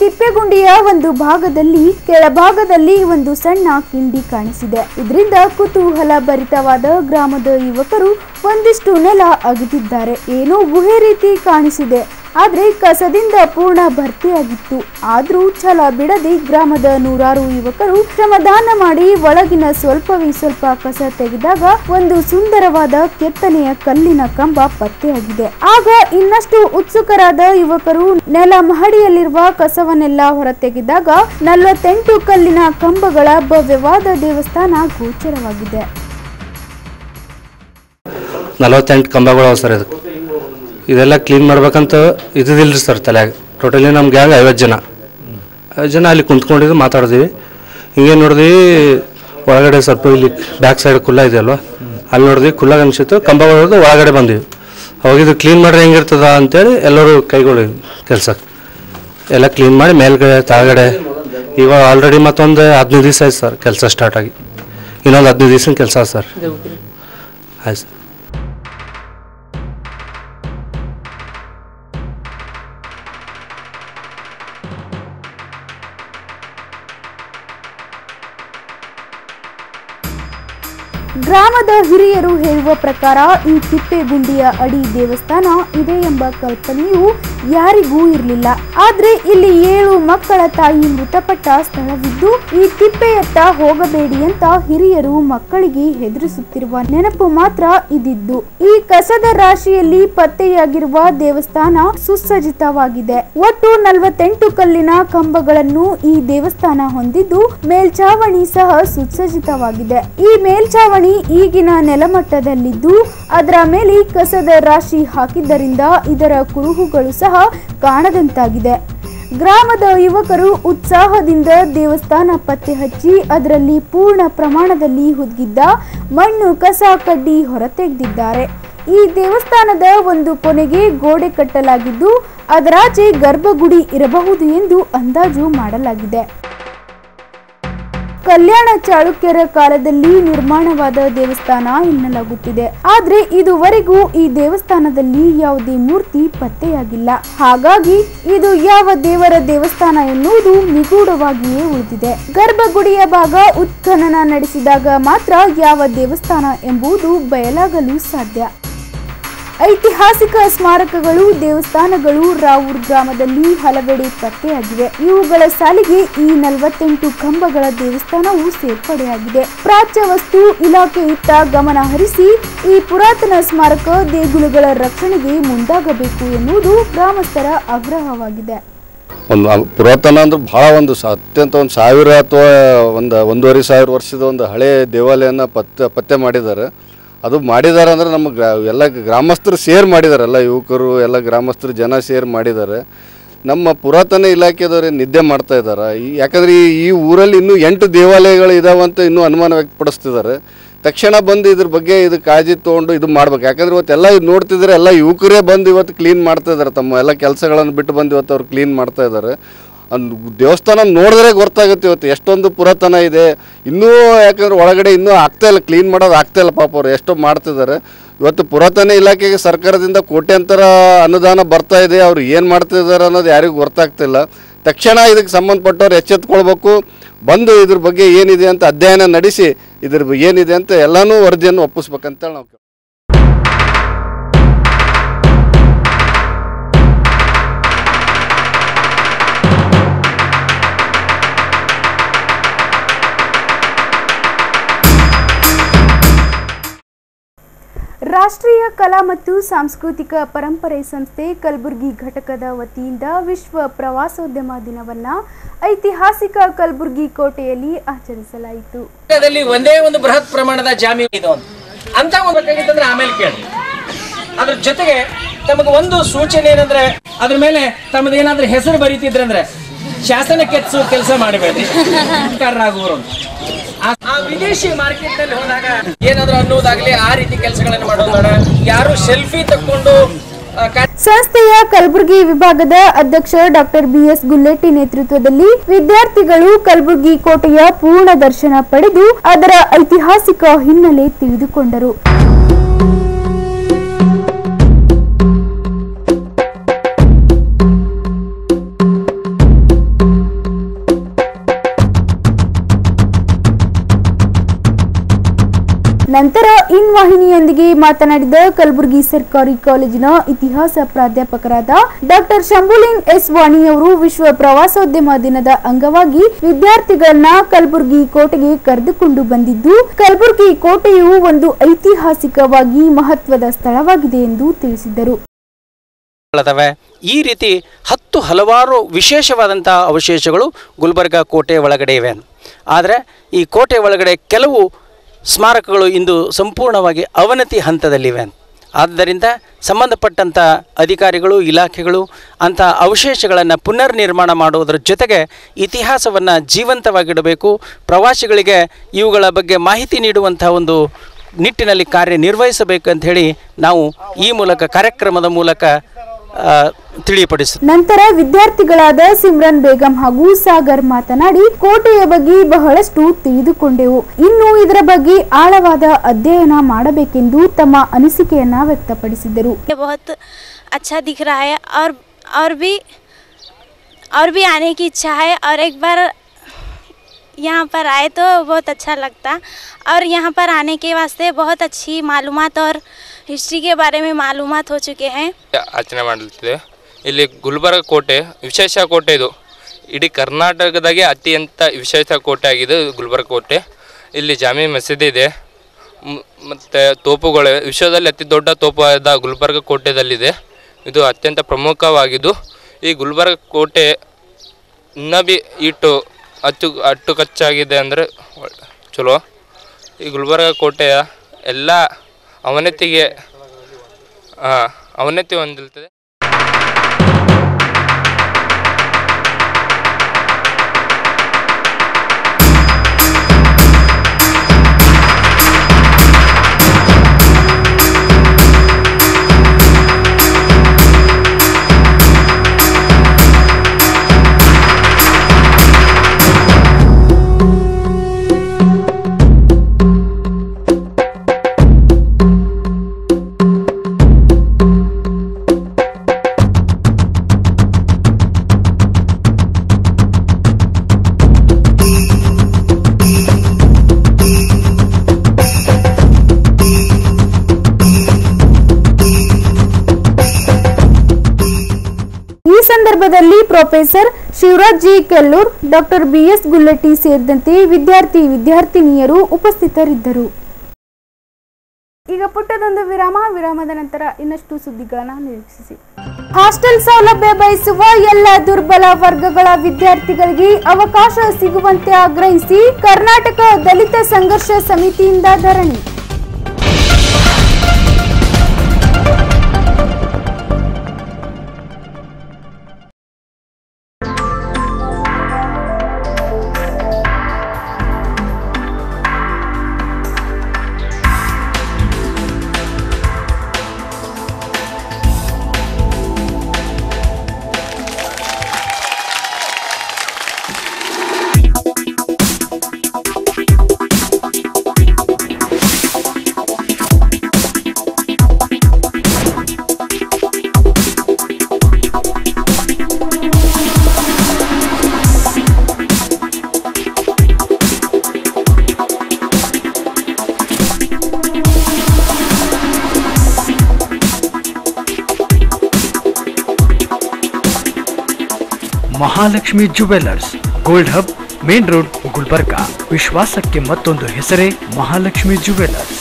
ತಿಪ್ಪೆಗುಂಡಿಯ ಒಂದು ಭಾಗದಲ್ಲಿ ಕೆಳಭಾಗದಲ್ಲಿ ಒಂದು ಸಣ್ಣ ಕಿಂಡಿ ಕಾಣಿಸಿದೆ ಇದರಿಂದ ಕುತೂಹಲ ಭರಿತವಾದ ಗ್ರಾಮದ ಯುವಕರು ಒಂದಿಷ್ಟು ನೆಲ ಅಗೆದಿದ್ದಾರೆ ಏನೋ ಗುಹೆ ರೀತಿ ಕಾಣಿಸಿದೆ ಆದ್ರೆ ಕಸದಿಂದ ಪೂರ್ಣ ಭರ್ತಿಯಾಗಿತ್ತು ಆದ್ರೂ ಛಲ ಬಿಡದೆ ಗ್ರಾಮದ ನೂರಾರು ಯುವಕರು ಶ್ರಮದಾನ ಮಾಡಿ ಒಳಗಿನ ಸ್ವಲ್ಪವೇ ಸ್ವಲ್ಪ ಕಸ ತೆಗೆದಾಗ ಒಂದು ಸುಂದರವಾದ ಕೆತ್ತನೆಯ ಕಲ್ಲಿನ ಕಂಬ ಪತ್ತೆಯಾಗಿದೆ ಆಗ ಇನ್ನಷ್ಟು ಉತ್ಸುಕರಾದ ಯುವಕರು ನೆಲ ಮಹಡಿಯಲ್ಲಿರುವ ಕಸವನ್ನೆಲ್ಲ ಹೊರತೆಗೆದಾಗ ನಲವತ್ತೆಂಟು ಕಲ್ಲಿನ ಕಂಬಗಳ ಭವ್ಯವಾದ ದೇವಸ್ಥಾನ ಗೋಚರವಾಗಿದೆ ನಲವತ್ತೆಂಟು ಕಂಬಗಳು ಅವ ಸರ್ ಇದಕ್ಕೆ ಇದೆಲ್ಲ ಕ್ಲೀನ್ ಮಾಡ್ಬೇಕಂತ ಇದ್ದಿದ್ದಿಲ್ಲ ಸರ್ ತಲೆಯಾಗ ಟೋಟಲಿ ನಮ್ಮ ಗ್ಯಾಂಗ್ ಐವತ್ತು ಜನ ಐವತ್ತು ಜನ ಅಲ್ಲಿ ಕುಂತ್ಕೊಂಡಿದ್ದು ಮಾತಾಡಿದ್ವಿ ಹಿಂಗೆ ನೋಡಿದ್ವಿ ಒಳಗಡೆ ಸ್ವಲ್ಪ ಇಲ್ಲಿ ಬ್ಯಾಕ್ ಸೈಡ್ ಕುಲ್ಲ ಇದೆಯಲ್ವ ಅಲ್ಲಿ ನೋಡಿದ್ವಿ ಕುಲ್ಲ ಅನಿಸಿತ್ತು ಕಂಬಗಳು ಹೊಡೆದು ಒಳಗಡೆ ಬಂದ್ವಿ ಅವಾಗ ಇದು ಕ್ಲೀನ್ ಮಾಡ್ರೆ ಹೆಂಗಿರ್ತದ ಅಂತೇಳಿ ಎಲ್ಲರೂ ಕೈಗೊಳ್ಳಿ ಕೆಲ್ಸಕ್ಕೆ ಎಲ್ಲ ಕ್ಲೀನ್ ಮಾಡಿ ಮೇಲ್ಗಡೆ ಕೆಳಗಡೆ ಇವಾಗ ಆಲ್ರೆಡಿ ಮತ್ತೊಂದು ಹದಿನೈದು ದಿವಸ ಆಯ್ತು ಸರ್ ಕೆಲಸ ಸ್ಟಾರ್ಟ್ ಆಗಿ ಇನ್ನೊಂದು ಹದಿನೈದು ದಿವಸ ಕೆಲಸ ಸರ್ ಆಯ್ತು ಸರ್ ಗ್ರಾಮದ ಹಿರಿಯರು ಹೇಳುವ ಪ್ರಕಾರ ಈ ತಿಪ್ಪೆಗುಂಡಿಯ ಅಡಿ ದೇವಸ್ಥಾನ ಇದೆ ಎಂಬ ಕಲ್ಪನೆಯು ಯಾರಿಗೂ ಇರಲಿಲ್ಲ ಆದ್ರೆ ಇಲ್ಲಿ ಏಳು ಮಕ್ಕಳ ತಾಯಿ ಮೃತಪಟ್ಟ ಸ್ಥಳವಿದ್ದು ಈ ತಿಪ್ಪೆಯತ್ತ ಹೋಗಬೇಡಿ ಅಂತ ಹಿರಿಯರು ಮಕ್ಕಳಿಗೆ ಹೆದರಿಸುತ್ತಿರುವ ನೆನಪು ಮಾತ್ರ ಇದಿದ್ದು ಈ ಕಸದ ರಾಶಿಯಲ್ಲಿ ಪತ್ತೆಯಾಗಿರುವ ದೇವಸ್ಥಾನ ಸುಸಜ್ಜಿತವಾಗಿದೆ ಒಟ್ಟು ನಲವತ್ತೆಂಟು ಕಲ್ಲಿನ ಕಂಬಗಳನ್ನು ಈ ದೇವಸ್ಥಾನ ಹೊಂದಿದ್ದು ಮೇಲ್ಚಾವಣಿ ಸಹ ಸುಸಜ್ಜಿತವಾಗಿದೆ ಈ ಮೇಲ್ಚಾವಣಿ ಈಗಿನ ನೆಲಮಟ್ಟದಲ್ಲಿದ್ದು ಅದರ ಮೇಲೆ ಕಸದ ರಾಶಿ ಹಾಕಿದ್ದರಿಂದ ಇದರ ಕುರುಹುಗಳು ಸಹ ಕಾಣದಂತಾಗಿದೆ ಗ್ರಾಮದ ಯುವಕರು ಉತ್ಸಾಹದಿಂದ ದೇವಸ್ಥಾನ ಪತ್ತೆ ಹಚ್ಚಿ ಅದರಲ್ಲಿ ಪೂರ್ಣ ಪ್ರಮಾಣದಲ್ಲಿ ಹುದುಗಿದ್ದ ಮಣ್ಣು ಕಸ ಕಡ್ಡಿ ಹೊರತೆಗೆದಿದ್ದಾರೆ ಈ ದೇವಸ್ಥಾನದ ಒಂದು ಕೊನೆಗೆ ಗೋಡೆ ಕಟ್ಟಲಾಗಿದ್ದು ಅದರಾಚೆ ಗರ್ಭಗುಡಿ ಇರಬಹುದು ಎಂದು ಅಂದಾಜು ಮಾಡಲಾಗಿದೆ ಕಲ್ಯಾಣ ಚಾಳುಕ್ಯರ ಕಾಲದಲ್ಲಿ ನಿರ್ಮಾಣವಾದ ದೇವಸ್ಥಾನ ಎನ್ನಲಾಗುತ್ತಿದೆ ಆದ್ರೆ ಇದುವರೆಗೂ ಈ ದೇವಸ್ಥಾನದಲ್ಲಿ ಯಾವುದೇ ಮೂರ್ತಿ ಪತ್ತೆಯಾಗಿಲ್ಲ ಹಾಗಾಗಿ ಇದು ಯಾವ ದೇವರ ದೇವಸ್ಥಾನ ಎನ್ನುವುದು ನಿಗೂಢವಾಗಿಯೇ ಉಳಿದಿದೆ ಗರ್ಭಗುಡಿಯ ಭಾಗ ಉತ್ಖನನ ನಡೆಸಿದಾಗ ಮಾತ್ರ ಯಾವ ದೇವಸ್ಥಾನ ಎಂಬುದು ಬಯಲಾಗಲು ಸಾಧ್ಯ ಐತಿಹಾಸಿಕ ಸ್ಮಾರಕಗಳು ದೇವಸ್ಥಾನಗಳು ರಾವೂರ್ ಗ್ರಾಮದಲ್ಲಿ ಹಲವೆಡೆ ಪತ್ತೆಯಾಗಿವೆ ಇವುಗಳ ಸಾಲಿಗೆ ಈ ನಲವತ್ತೆಂಟು ಕಂಬಗಳ ದೇವಸ್ಥಾನವು ಸೇರ್ಪಡೆಯಾಗಿದೆ ಪ್ರಾಚ್ಯ ವಸ್ತು ಇಲಾಖೆ ಇತ್ತ ಗಮನ ಹರಿಸಿ ಈ ಪುರಾತನ ಸ್ಮಾರಕ ದೇಗುಲಗಳ ರಕ್ಷಣೆಗೆ ಮುಂದಾಗಬೇಕು ಎನ್ನುವುದು ಗ್ರಾಮಸ್ಥರ ಆಗ್ರಹವಾಗಿದೆ ಒಂದು ಅ- ಪುರಾತನ ಅಂದ್ರೆ ಭಾಳ ಒಂದು ಸ ಅತ್ಯಂತ ಒಂದು ಸಾವಿರ ಅಥವಾ ಒಂದು ಒಂದೂವರೆ ಸಾವಿರ ವರ್ಷದ ಒಂದು ಹಳೆ ದೇವಾಲಯನ ಪತ್ತೆ ಪತ್ತೆ ಮಾಡಿದ್ದಾರೆ ಅದು ಮಾಡಿದ್ದಾರೆ ಅಂದ್ರೆ ನಮ್ಮ ಗ್ರಾ ಎಲ್ಲ ಗ್ರಾಮಸ್ಥರು ಸೇರ್ ಮಾಡಿದ್ದಾರೆ ಎಲ್ಲ ಯುವಕರು ಎಲ್ಲ ಗ್ರಾಮಸ್ಥರು ಜನ ಸೇರ್ ಮಾಡಿದ್ದಾರೆ ನಮ್ಮ ಪುರಾತನ ಇಲಾಖೆದವ್ರು ಏನ್ ನಿದ್ದೆ ಮಾಡ್ತಾ ಇದ್ದಾರೆ ಈ ಯಾಕಂದ್ರೆ ಈ ಈ ಊರಲ್ಲಿ ಇನ್ನೂ ಎಂಟು ದೇವಾಲಯಗಳು ಇದಾವಂತ ಇನ್ನೂ ಅನುಮಾನ ವ್ಯಕ್ತಪಡಿಸ್ತಿದ್ದಾರೆ ತಕ್ಷಣ ಬಂದು ಇದ್ರ ಬಗ್ಗೆ ಇದು ಕಾಳಜಿ ತೊಗೊಂಡು ಇದು ಮಾಡ್ಬೇಕು ಯಾಕಂದ್ರೆ ಇವತ್ತೆಲ್ಲ ಇದು ನೋಡ್ತಿದ್ರೆ ಎಲ್ಲ ಯುವಕರೇ ಬಂದು ಇವತ್ತು ಕ್ಲೀನ್ ಮಾಡ್ತಾ ಇದ್ದಾರೆ ತಮ್ಮ ಎಲ್ಲ ಕೆಲಸಗಳನ್ನು ಬಿಟ್ಟು ಬಂದು ಇವತ್ತು ಅವ್ರು ಕ್ಲೀನ್ ಮಾಡ್ತಾ ಇದ್ದಾರೆ ಅನ್ ದೇವಸ್ಥಾನ ನೋಡಿದ್ರೆ ಗೊತ್ತಾಗುತ್ತೆ ಇವತ್ತು ಎಷ್ಟೊಂದು ಪುರಾತನ ಇದೆ ಇನ್ನೂ ಯಾಕಂದ್ರೆ ಒಳಗಡೆ ಇನ್ನೂ ಆಗ್ತಾ ಇಲ್ಲ ಕ್ಲೀನ್ ಮಾಡೋದು ಆಗ್ತಾ ಇಲ್ಲ ಪಾಪ ಅವ್ರು ಎಷ್ಟೋ ಮಾಡ್ತಿದ್ದಾರೆ ಇವತ್ತು ಪುರಾತನ ಇಲಾಖೆಗೆ ಸರ್ಕಾರದಿಂದ ಕೋಟ್ಯಾಂತರ ಅನುದಾನ ಬರ್ತಾ ಇದೆ ಅವ್ರು ಏನು ಮಾಡ್ತಿದ್ದಾರೆ ಅನ್ನೋದು ಯಾರಿಗೂ ಗೊತ್ತಾಗ್ತಿಲ್ಲ ತಕ್ಷಣ ಇದಕ್ಕೆ ಸಂಬಂಧಪಟ್ಟವ್ರು ಎಚ್ಚೆತ್ಕೊಳ್ಬೇಕು ಬಂದು ಇದ್ರ ಬಗ್ಗೆ ಏನಿದೆ ಅಂತ ಅಧ್ಯಯನ ನಡೆಸಿ ಇದ್ರ ಬಗ್ಗೆ ಏನಿದೆ ಅಂತ ಎಲ್ಲನೂ ವರದಿಯನ್ನು ಒಪ್ಪಿಸ್ಬೇಕಂತೇಳಿ ನಾವು ರಾಷ್ಟ್ರೀಯ ಕಲಾ ಮತ್ತು ಸಾಂಸ್ಕೃತಿಕ ಪರಂಪರೆ ಸಂಸ್ಥೆ ಕಲಬುರಗಿ ಘಟಕದ ವತಿಯಿಂದ ವಿಶ್ವ ಪ್ರವಾಸೋದ್ಯಮ ದಿನವನ್ನ ಐತಿಹಾಸಿಕ ಕಲಬುರಗಿ ಕೋಟೆಯಲ್ಲಿ ಆಚರಿಸಲಾಯಿತು ದಲ್ಲಿ ಒಂದೇ ಒಂದು ಬೃಹತ್ ಪ್ರಮಾಣದ ಜಾಮೀನು ಇದು ಅಂತ ಅಂತ ಒಂದು ಬೇಕಾಗಿತ್ತಂದ್ರೆ ಆಮೇಲೆ ಕೇಳಿ ಅದ್ರ ಜೊತೆಗೆ ತಮಗೆ ಒಂದು ಸೂಚನೆ ಏನಂದ್ರೆ ಅದ್ರ ಮೇಲೆ ತಮ್ಮದು ಏನಾದ್ರೂ ಹೆಸರು ಬರೀತಿದ್ರಂದ್ರೆ ಶಾಸನ ಕೆತ್ಸು ಕೆಲಸ ಮಾಡಬೇಡ್ರಿ ಆಗುವರು ಅಂತ ಆ- ಆ ವಿದೇಶಿ ಮಾರ್ಕೆಟ್ ನಲ್ಲಿ ಹೋದಾಗ ಏನಾದ್ರು ಅನ್ನೋದಾಗ್ಲಿ ಆ ರೀತಿ ಕೆಲಸಗಳನ್ನು ಮಾಡೋದು ಬೇಡ ಯಾರು ಸೆಲ್ಫಿ ತಕ್ಕೊಂಡು ಆ, ಕಾ- ಸಂಸ್ಥೆಯ ಕಲಬುರಗಿ ವಿಭಾಗದ ಅಧ್ಯಕ್ಷ ಡಾಕ್ಟರ್ ಬಿ ಎಸ್ ಗುಲ್ಲೆಟ್ಟಿ ನೇತೃತ್ವದಲ್ಲಿ ವಿದ್ಯಾರ್ಥಿಗಳು ಕಲಬುರಗಿ ಕೋಟೆಯ ಪೂರ್ಣ ದರ್ಶನ ಪಡೆದು ಅದರ ಐತಿಹಾಸಿಕ ಹಿನ್ನೆಲೆ ತಿಳಿದುಕೊಂಡರು ನಂತರ ಇನ್ ವಾಹಿನಿಯೊಂದಿಗೆ ಮಾತನಾಡಿದ ಕಲಬುರಗಿ ಸರ್ಕಾರಿ ಕಾಲೇಜಿನ ಇತಿಹಾಸ ಪ್ರಾಧ್ಯಾಪಕರಾದ ಡಾಕ್ಟರ್ ಶಂಭುಲಿಂಗ್ ಎಸ್ ವಾಣಿ ಅವರು ವಿಶ್ವ ಪ್ರವಾಸೋದ್ಯಮ ದಿನದ ಅಂಗವಾಗಿ ವಿದ್ಯಾರ್ಥಿಗಳನ್ನ ಕಲಬುರಗಿ ಕೋಟೆಗೆ ಕರೆದುಕೊಂಡು ಬಂದಿದ್ದು ಕಲಬುರಗಿ ಕೋಟೆಯು ಒಂದು ಐತಿಹಾಸಿಕವಾಗಿ ಮಹತ್ವದ ಸ್ಥಳವಾಗಿದೆ ಎಂದು ತಿಳಿಸಿದರು ಗಳದವೆ ಈ ರೀತಿ ಹತ್ತು ಹಲವಾರು ವಿಶೇಷವಾದಂಥ ಅವಶೇಷಗಳು ಗುಲ್ಬರ್ಗ ಕೋಟೆ ಒಳಗಡೆ ಇವೆ ಆದರೆ ಈ ಕೋಟೆ ಒಳಗಡೆ ಕೆಲವು ಸ್ಮಾರಕಗಳು ಇಂದು ಸಂಪೂರ್ಣವಾಗಿ ಅವನತಿ ಹಂತದಲ್ಲಿವೆ ಆದ್ದರಿಂದ ಸಂಬಂಧಪಟ್ಟಂಥ ಅಧಿಕಾರಿಗಳು ಇಲಾಖೆಗಳು ಅಂಥ ಅವಶೇಷಗಳನ್ನು ಪುನರ್ ನಿರ್ಮಾಣ ಮಾಡುವುದರ ಜೊತೆಗೆ ಇತಿಹಾಸವನ್ನು ಜೀವಂತವಾಗಿಡಬೇಕು ಪ್ರವಾಸಿಗಳಿಗೆ ಇವುಗಳ ಬಗ್ಗೆ ಮಾಹಿತಿ ನೀಡುವಂಥ ಒಂದು ನಿಟ್ಟಿನಲ್ಲಿ ಕಾರ್ಯನಿರ್ವಹಿಸಬೇಕು ಅಂತ ಹೇಳಿ ನಾವು ಈ ಮೂಲಕ ಕಾರ್ಯಕ್ರಮದ ಮೂಲಕ ಆ, ತಿಳಿಯಪಡಿಸುತ್ತೇವೆ ನಂತರ ವಿದ್ಯಾರ್ಥಿಗಳಾದ ಸಿಮ್ರನ್ ಬೇಗಂ ಹಾಗೂ ಸಾಗರ್ ಮಾತನಾಡಿ ಕೋಟೆಯ ಬಗ್ಗೆ ಬಹಳಷ್ಟು ತಿಳಿದುಕೊಂಡೆವು ಇನ್ನು ಇದರ ಬಗ್ಗೆ ಆಳವಾದ ಅಧ್ಯಯನ ಮಾಡಬೇಕೆಂದು ತಮ್ಮ ಅನಿಸಿಕೆಯನ್ನ ವ್ಯಕ್ತಪಡಿಸಿದರು ये बहुत अच्छा दिख रहा है और और भी और भी आने की इच्छा है और एक बार यहाँ पर आए तो बहुत अच्छा लगता और यहाँ पर आने के वास्ते बहुत अच्छी मालूमात और हिस्ट्री के बारे में मालूमात हो चुके हैं ಆಚರಣೆ ಮಾಡಲಿದೆ ಇಲ್ಲಿ ಗುಲ್ಬರ್ಗ ಕೋಟೆ ವಿಶೇಷ ಕೋಟೆ ಇದು ಇಡೀ ಕರ್ನಾಟಕದಾಗೆ ಅತ್ಯಂತ ವಿಶೇಷ ಕೋಟೆ ಆಗಿದೆ ಇದು ಗುಲ್ಬರ್ಗ ಕೋಟೆ ಇಲ್ಲಿ ಜಾಮಿ ಮಸೀದಿ ಇದೆ ಮ್- ಮತ್ತು ತೋಪುಗಳು ವಿಶ್ವದಲ್ಲಿ ಅತಿ ದೊಡ್ಡ ತೋಪಾದ ಗುಲ್ಬರ್ಗ ಕೋಟೆದಲ್ಲಿದೆ ಇದು ಅತ್ಯಂತ ಪ್ರಮುಖವಾಗಿದ್ದು ಈ ಗುಲ್ಬರ್ಗ ಕೋಟೆ ಇನ್ನೂ ಬಿ ಇಟ್ಟು ಅಚ್ಚು ಅಟ್ಟುಕಚ್ಚಾಗಿದೆ ಅಂದರೆ ಚಲೋ ಈ ಗುಲ್ಬರ್ಗ ಕೋಟೆಯ ಎಲ್ಲ ಅವನತಿಗೆ ಆ, ಅವನತಿ ಹೊಂದಿರ್ತದೆ ಈ ಸಂದರ್ಭದಲ್ಲಿ professor Shivaraj G Kellur doctor BS Gullatti ಸೇರಿದಂತೆ ವಿದ್ಯಾರ್ಥಿ ವಿದ್ಯಾರ್ಥಿನಿಯರು ಉಪಸ್ಥಿತರಿದ್ದರು ಈಗ ಪುಟ್ಟದೊಂದು ವಿರಾಮ ವಿರಾಮದ ನಂತರ ಇನ್ನಷ್ಟು ಸುದ್ದಿಗಳನ್ನು ನಿರೀಕ್ಷಿಸಿ ಹಾಸ್ಟೆಲ್ ಸೌಲಭ್ಯ ಬಯಸುವ ಎಲ್ಲ ದುರ್ಬಲ ವರ್ಗಗಳ ವಿದ್ಯಾರ್ಥಿಗಳಿಗೆ ಅವಕಾಶ ಸಿಗುವಂತೆ ಆಗ್ರಹಿಸಿ ಕರ್ನಾಟಕ ದಲಿತ ಸಂಘರ್ಷ ಸಮಿತಿಯಿಂದ ಧರಣಿ Mahalakshmi jewellers gold hub main road Gulbarga ವಿಶ್ವಾಸಕ್ಕೆ ಮತ್ತೊಂದು ಹೆಸರೇ ಮಹಾಲಕ್ಷ್ಮಿ ಜುವೆಲ್ಲರ್ಸ್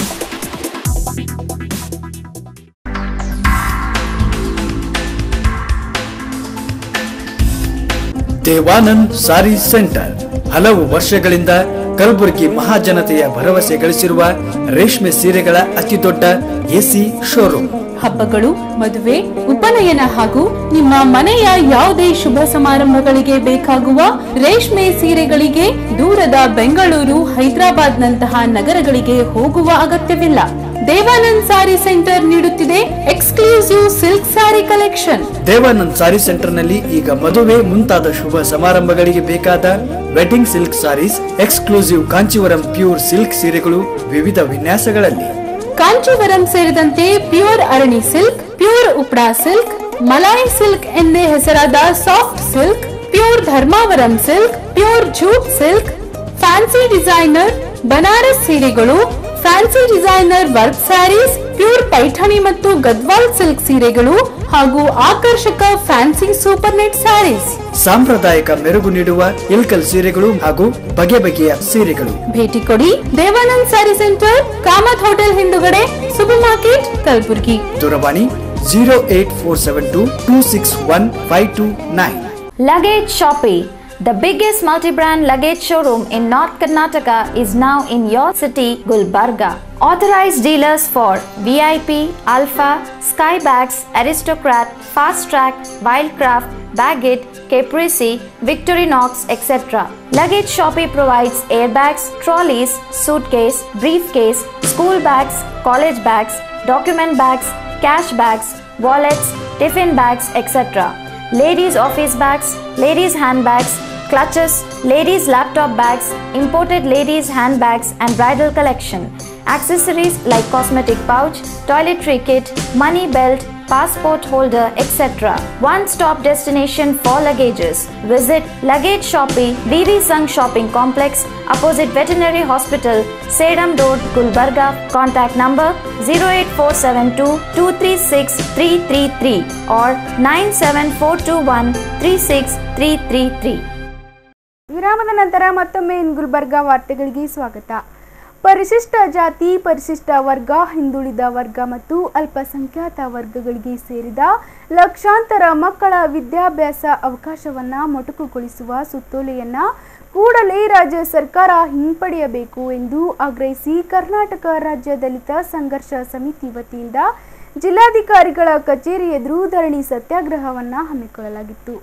ದೇವಾನಂದ್ ಸಾರಿ ಸೆಂಟರ್ ಹಲವು ವರ್ಷಗಳಿಂದ ಕಲಬುರಗಿ ಮಹಾಜನತೆಯ ಭರವಸೆ ಗಳಿಸಿರುವ ರೇಷ್ಮೆ ಸೀರೆಗಳ ಅತಿದೊಡ್ಡ ಎಸಿ ಶೋರೂಮ್ ಹಬ್ಬಗಳು ಮದುವೆ ಉಪನಯನ ಹಾಗೂ ನಿಮ್ಮ ಮನೆಯ ಯಾವುದೇ ಶುಭ ಸಮಾರಂಭಗಳಿಗೆ ಬೇಕಾಗುವ ರೇಷ್ಮೆ ಸೀರೆಗಳಿಗೆ ದೂರದ ಬೆಂಗಳೂರು ಹೈದರಾಬಾದ್ ನಂತಹ ನಗರಗಳಿಗೆ ಹೋಗುವ ಅಗತ್ಯವಿಲ್ಲ ದೇವಾನಂದ್ ಸಾರಿ ಸೆಂಟರ್ ನೀಡುತ್ತಿದೆ exclusive silk sari collection Devanand sari ಸೆಂಟರ್ನಲ್ಲಿ ಈಗ ಮದುವೆ ಮುಂತಾದ ಶುಭ ಸಮಾರಂಭಗಳಿಗೆ ಬೇಕಾದ wedding silk saris exclusive Kanjeevaram pure silk ಸೀರೆಗಳು ವಿವಿಧ ವಿನ್ಯಾಸಗಳಲ್ಲಿ ಕಾಂಚೀವರಂ ಸೇರಿದಂತೆ pure Arani silk pure Uppada silk Malai silk ಎಂದೇ ಹೆಸರಾದ soft silk pure Dharmavaram silk pure jute silk fancy designer Banaras ಸೀರೆಗಳು fancy designer work saris pure Paithani ಮತ್ತು ಗದ್ವಾಲ್ ಸಿಲ್ಕ್ ಸೀರೆಗಳು ಹಾಗೂ ಆಕರ್ಷಕ ಫ್ಯಾನ್ಸಿ ಸೂಪರ್ ನೆಟ್ ಸ್ಯಾರೀಸ್ ಸಾಂಪ್ರದಾಯಿಕ ಮೆರುಗು ನೀಡುವ ಇಲ್ಕಲ್ ಸೀರೆಗಳು ಹಾಗೂ ಬಗೆ ಬಗೆಯ ಸೀರೆಗಳು ಭೇಟಿ ಕೊಡಿ ದೇವಾನಂದ್ ಸ್ಯಾರಿ ಸೆಂಟರ್ ಕಾಮತ್ ಹೋಟೆಲ್ ಹಿಂದುಗಡೆ ಸೂಪರ್ ಮಾರ್ಕೆಟ್ ಕಲಬುರ್ಗಿ ದೂರವಾಣಿ zero eight four seven two two six one five two nine Luggage Shoppe, the biggest multi-brand luggage showroom in North Karnataka is now in your city, Gulbarga. Authorized dealers for VIP, Alpha, Skybags, Aristocrat, Fast Track, Wildcraft, Baggett, Caprese, Victorinox, etc. Luggage Shoppe provides airbags, trolleys, suitcase, briefcase, school bags, college bags, document bags, cash bags, wallets, tiffin bags, etc ladies' office bags, ladies' handbags, clutches, ladies' laptop bags, imported ladies' handbags, and bridal collection. Accessories like cosmetic pouch, toiletry kit, money belt, passport holder, etc. One stop destination for luggages. Visit Luggage Shoppe, VV Sung Shopping Complex, opposite Veterinary Hospital, Sedam Road, Gulbarga. Contact number 08472 236 333 or 97421 36333. ವಿರಾಮದ ನಂತರ ಮತ್ತೊಮ್ಮೆ ಇನ್ ಗುಲ್ಬರ್ಗಾ ವಾರ್ತೆಗಳಿಗೆ ಸ್ವಾಗತ ಪರಿಶಿಷ್ಟ ಜಾತಿ ಪರಿಶಿಷ್ಟ ವರ್ಗ ಹಿಂದುಳಿದ ವರ್ಗ ಮತ್ತು ಅಲ್ಪಸಂಖ್ಯಾತ ವರ್ಗಗಳಿಗೆ ಸೇರಿದ ಲಕ್ಷಾಂತರ ಮಕ್ಕಳ ವಿದ್ಯಾಭ್ಯಾಸ ಅವಕಾಶವನ್ನ ಮೊಟಕುಗೊಳಿಸುವ ಸುತ್ತೋಲೆಯನ್ನ ಕೂಡಲೇ ರಾಜ್ಯ ಸರ್ಕಾರ ಹಿಂಪಡೆಯಬೇಕು ಎಂದು ಆಗ್ರಹಿಸಿ ಕರ್ನಾಟಕ ರಾಜ್ಯ ದಲಿತ ಸಂಘರ್ಷ ಸಮಿತಿ ವತಿಯಿಂದ ಜಿಲ್ಲಾಧಿಕಾರಿಗಳ ಕಚೇರಿ ಎದುರು ಧರಣಿ ಸತ್ಯಾಗ್ರಹವನ್ನ ಹಮ್ಮಿಕೊಳ್ಳಲಾಗಿತ್ತು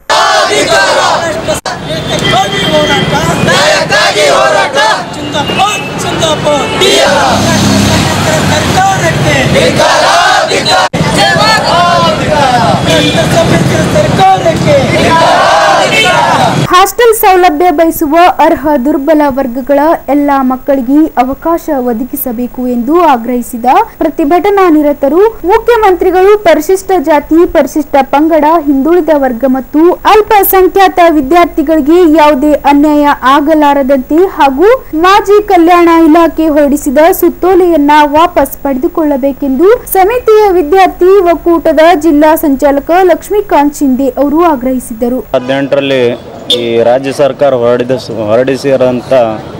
ಹಾಸ್ಟೆಲ್ ಸೌಲಭ್ಯ ಬಯಸುವ ಅರ್ಹ ದುರ್ಬಲ ವರ್ಗಗಳ ಎಲ್ಲ ಮಕ್ಕಳಿಗೆ ಅವಕಾಶ ಒದಗಿಸಬೇಕು ಎಂದು ಆಗ್ರಹಿಸಿದ ಪ್ರತಿಭಟನಾ ನಿರತರು ಮುಖ್ಯಮಂತ್ರಿಗಳು ಪರಿಶಿಷ್ಟ ಜಾತಿ ಪರಿಶಿಷ್ಟ ಪಂಗಡ ಹಿಂದುಳಿದ ವರ್ಗ ಮತ್ತು ಅಲ್ಪಸಂಖ್ಯಾತ ವಿದ್ಯಾರ್ಥಿಗಳಿಗೆ ಯಾವುದೇ ಅನ್ಯಾಯ ಆಗಲಾರದಂತೆ ಹಾಗೂ ಮಾಜಿ ಕಲ್ಯಾಣ ಇಲಾಖೆ ಹೊರಡಿಸಿದ ಸುತ್ತೋಲೆಯನ್ನ ವಾಪಸ್ ಪಡೆದುಕೊಳ್ಳಬೇಕೆಂದು ಸಮಿತಿಯ ವಿದ್ಯಾರ್ಥಿ ಒಕ್ಕೂಟದ ಜಿಲ್ಲಾ ಸಂಚಾಲಕ ಲಕ್ಷ್ಮೀಕಾಂತ್ ಶಿಂದೆ ಅವರು ಆಗ್ರಹಿಸಿದರು ಹದಿನೆಂಟರಲ್ಲಿ ಈ ರಾಜ್ಯ ಸರ್ಕಾರ ಹೊರಡಿದ ಹೊರಡಿಸಿರೋಂಥ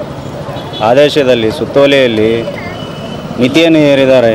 ಆದೇಶದಲ್ಲಿ ಸುತ್ತೋಲೆಯಲ್ಲಿ ಮಿತಿಯನ್ನು ಹೇರಿದ್ದಾರೆ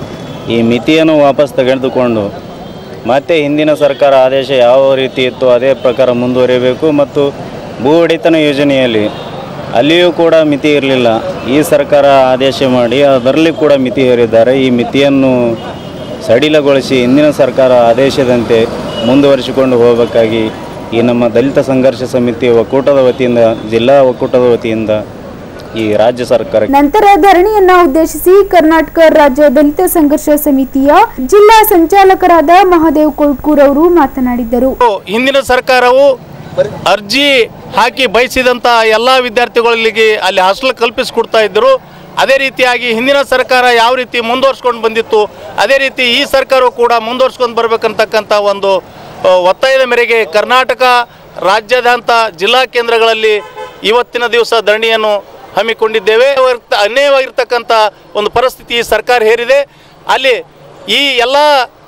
ಈ ಮಿತಿಯನ್ನು ವಾಪಸ್ ತೆಗೆದುಕೊಂಡು ಮತ್ತೆ ಹಿಂದಿನ ಸರ್ಕಾರ ಆದೇಶ ಯಾವ ರೀತಿ ಇತ್ತು ಅದೇ ಪ್ರಕಾರ ಮುಂದುವರಿಯಬೇಕು ಮತ್ತು ಭೂ ಒಡೆತನ ಯೋಜನೆಯಲ್ಲಿ ಅಲ್ಲಿಯೂ ಕೂಡ ಮಿತಿ ಇರಲಿಲ್ಲ ಈ ಸರ್ಕಾರ ಆದೇಶ ಮಾಡಿ ಅದರಲ್ಲಿ ಕೂಡ ಮಿತಿ ಹೇರಿದ್ದಾರೆ ಈ ಮಿತಿಯನ್ನು ಸಡಿಲಗೊಳಿಸಿ ಹಿಂದಿನ ಸರ್ಕಾರ ಆದೇಶದಂತೆ ಮುಂದುವರಿಸಿಕೊಂಡು ಹೋಗಬೇಕಾಗಿ ಈ ನಮ್ಮ ದಲಿತ ಸಂಘರ್ಷ ಸಮಿತಿ ಒಕ್ಕೂಟದ ವತಿಯಿಂದ ಜಿಲ್ಲಾ ಒಕ್ಕೂಟದ ವತಿಯಿಂದ ಈ ರಾಜ್ಯ ಸರ್ಕಾರ ನಂತರ ಧರಣಿಯನ್ನ ಉದ್ದೇಶಿಸಿ ಕರ್ನಾಟಕ ರಾಜ್ಯ ದಲಿತ ಸಂಘರ್ಷ ಸಮಿತಿಯ ಜಿಲ್ಲಾ ಸಂಚಾಲಕರಾದ ಮಹಾದೇವ್ ಕೊಳ್ಕೂರ್ ಅವರು ಮಾತನಾಡಿದರು ಹಿಂದಿನ ಸರ್ಕಾರವು ಅರ್ಜಿ ಹಾಕಿ ಬಯಸಿದಂಥ ಎಲ್ಲ ವಿದ್ಯಾರ್ಥಿಗಳಿಗೆ ಅಲ್ಲಿ ಹಾಸ್ಟೆಲ್ ಕಲ್ಪಿಸಿಕೊಡ್ತಾ ಇದ್ದರು ಅದೇ ರೀತಿಯಾಗಿ ಹಿಂದಿನ ಸರ್ಕಾರ ಯಾವ ರೀತಿ ಮುಂದುವರ್ಸ್ಕೊಂಡು ಬಂದಿತ್ತು ಅದೇ ರೀತಿ ಈ ಸರ್ಕಾರವು ಕೂಡ ಮುಂದುವರ್ಸ್ಕೊಂಡು ಬರಬೇಕಂತಕ್ಕಂಥ ಒಂದು ಆ, ಒತ್ತಾಯದ ಮೇರೆಗೆ ಕರ್ನಾಟಕ ರಾಜ್ಯಾದ್ಯಂತ ಜಿಲ್ಲಾ ಕೇಂದ್ರಗಳಲ್ಲಿ ಇವತ್ತಿನ ದಿವಸ ಧರಣಿಯನ್ನು ಹಮ್ಮಿಕೊಂಡಿದ್ದೇವೆ ಅವರ್ತ- ಅನ್ಯಾಯವಾಗಿರ್ತಕ್ಕಂಥ ಒಂದು ಪರಿಸ್ಥಿತಿ ಈ ಸರ್ಕಾರ ಹೇರಿದೆ ಅಲ್ಲಿ ಈ ಎಲ್ಲ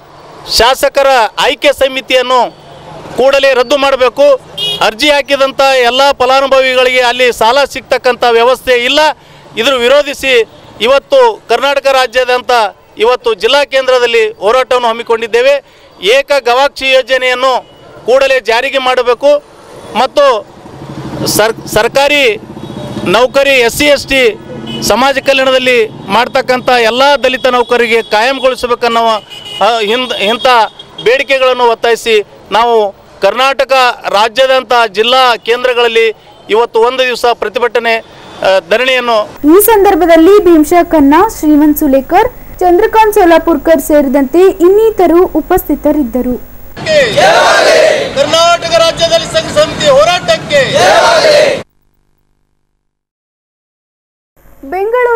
ಶಾಸಕರ ಆಯ್ಕೆ ಸಮಿತಿಯನ್ನು ಕೂಡಲೇ ರದ್ದು ಮಾಡಬೇಕು ಅರ್ಜಿ ಹಾಕಿದಂಥ ಎಲ್ಲ ಫಲಾನುಭವಿಗಳಿಗೆ ಅಲ್ಲಿ ಸಾಲ ಸಿಗ್ತಕ್ಕಂಥ ವ್ಯವಸ್ಥೆ ಇಲ್ಲ ಇದ್ರ ವಿರೋಧಿಸಿ ಇವತ್ತು ಕರ್ನಾಟಕ ರಾಜ್ಯಾದ್ಯಂತ ಇವತ್ತು ಜಿಲ್ಲಾ ಕೇಂದ್ರದಲ್ಲಿ ಹೋರಾಟವನ್ನು ಹಮ್ಮಿಕೊಂಡಿದ್ದೇವೆ ಏಕ ಗವಾಕ್ಷಿ ಯೋಜನೆಯನ್ನು ಕೂಡಲೇ ಜಾರಿಗೆ ಮಾಡಬೇಕು ಮತ್ತು ಸರ್ ಸರ್ಕಾರಿ ನೌಕರಿ ಎಸ್ ಸಿ ಎಸ್ ಟಿ ಸಮಾಜ ಕಲ್ಯಾಣದಲ್ಲಿ ಮಾಡ್ತಕ್ಕಂಥ ಎಲ್ಲ ದಲಿತ ನೌಕರಿಗೆ ಕಾಯಂಗೊಳಿಸಬೇಕನ್ನೋ ಆ, ಹಿಂದ್ ಇಂಥ ಬೇಡಿಕೆಗಳನ್ನು ಒತ್ತಾಯಿಸಿ ನಾವು ಕರ್ನಾಟಕ ರಾಜ್ಯಾದ್ಯಂತ ಜಿಲ್ಲಾ ಕೇಂದ್ರಗಳಲ್ಲಿ ಇವತ್ತು ಒಂದು ದಿವಸ ಪ್ರತಿಭಟನೆ ಆ, ಧರಣಿಯನ್ನು ಈ ಸಂದರ್ಭದಲ್ಲಿ ಭೀಮ್ಶಾ ಖನ್ನಾ ಶ್ರೀಮಂತ್ ಸುಲೇಕರ್ ಚಂದ್ರಕಾಂತ್ ಸೋಲಾಪುರ್ಕರ್ ಸೇರಿದಂತೆ ಇನ್ನಿತರು ಉಪಸ್ಥಿತರಿದ್ದರು ಕರ್ನಾಟಕ ರಾಜ್ಯದಲ್ಲಿ ಸಂಘ ಸಮಿತಿ ಹೋರಾಟಕ್ಕೆ ಬೆಂಗಳೂರಿನ